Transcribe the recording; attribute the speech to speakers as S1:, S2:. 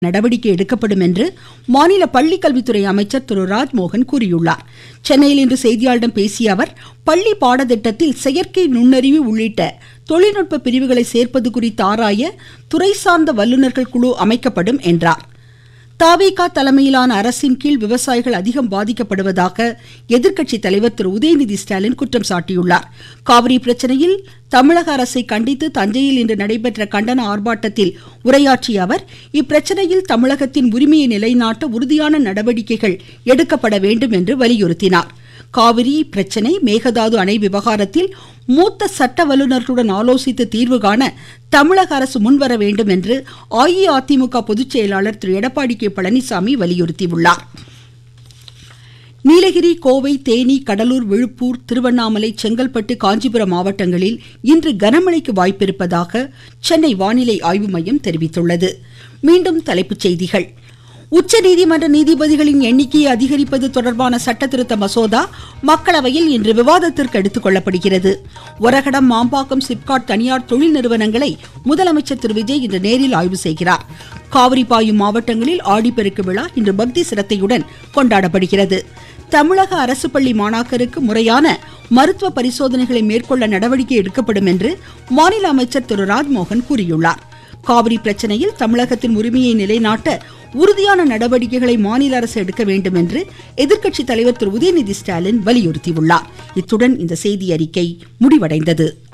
S1: நடவடிக்கை எடுக்கப்படும் என்று மாநில பள்ளிக்கல்வித்துறை அமைச்சர் திரு ராஜ்மோகன் கூறியுள்ளார் சென்னையில் இன்று செய்தியாளர்களிடம் பேசிய அவர் பள்ளி பாடத்திட்டத்தில் செயற்கை நுண்ணறிவு உள்ளிட்ட தொழில்நுட்ப பிரிவுகளை சேர்ப்பது குறித்து ஆராய துறை சார்ந்த வல்லுநர்கள் குழு அமைக்கப்படும் என்றார் தாவேகா தலைமையிலான அரசின் கீழ் விவசாயிகள் அதிகம் பாதிக்கப்படுவதாக எதிர்க்கட்சி தலைவர் திரு உதயநிதி ஸ்டாலின் குற்றம் சாட்டியுள்ளார் காவிரி பிரச்சனையில் தமிழக அரசை கண்டித்து தஞ்சையில் இன்று நடைபெற்ற கண்டன ஆர்ப்பாட்டத்தில் உரையாற்றிய அவர் இப்பிரச்சனையில் தமிழகத்தின் உரிமையை நிலைநாட்ட உறுதியான நடவடிக்கைகள் எடுக்கப்பட வேண்டும் என்று வலியுறுத்தினார் காவிரி பிரச்சனை மேகதாது அணை விவகாரத்தில் மூத்த சட்ட வல்லுநர்களுடன் ஆலோசித்து தீர்வு காண தமிழக அரசு முன்வர வேண்டும் என்று அஇஅதிமுக பொதுச் செயலாளர் திரு எடப்பாடி கே பழனிசாமி வலியுறுத்தியுள்ளார் நீலகிரி கோவை தேனி கடலூர் விழுப்புர் திருவண்ணாமலை செங்கல்பட்டு காஞ்சிபுரம் மாவட்டங்களில் இன்று கனமழைக்கு வாய்ப்பிருப்பதாக சென்னை வானிலை ஆய்வு மையம் தெரிவித்துள்ளது மீண்டும் தலைப்புச் செய்திகள் உச்சநீதிமன்ற நீதிபதிகளின் எண்ணிக்கையை அதிகரிப்பது தொடர்பான சட்டத்திருத்த மசோதா மக்களவையில் இன்று விவாதத்திற்கு எடுத்துக் கொள்ளப்படுகிறது ஒரகடம் மாம்பாக்கம் சிப்காட் தனியார் தொழில் நிறுவனங்களை முதலமைச்சர் திரு விஜய் இன்று நேரில் ஆய்வு செய்கிறார் காவிரி பாயும் மாவட்டங்களில் ஆடிப்பெருக்கு விழா இன்று பக்தி சிரத்தையுடன் கொண்டாடப்படுகிறது தமிழக அரசு பள்ளி மாணாக்கருக்கு முறையான மருத்துவ பரிசோதனைகளை மேற்கொள்ள நடவடிக்கை எடுக்கப்படும் என்று மாநில அமைச்சர் திரு ராஜ்மோகன் கூறியுள்ளார் காவிரி பிரச்சனையில் தமிழகத்தின் உரிமையை நிலைநாட்ட உறுதியான நடவடிக்கைகளை மாநில அரசு எடுக்க வேண்டும் என்று எதிர்க்கட்சி தலைவர் திரு உதயநிதி ஸ்டாலின் வலியுறுத்தியுள்ளார் இத்துடன் இந்த செய்தி அறிக்கை முடிவடைந்தது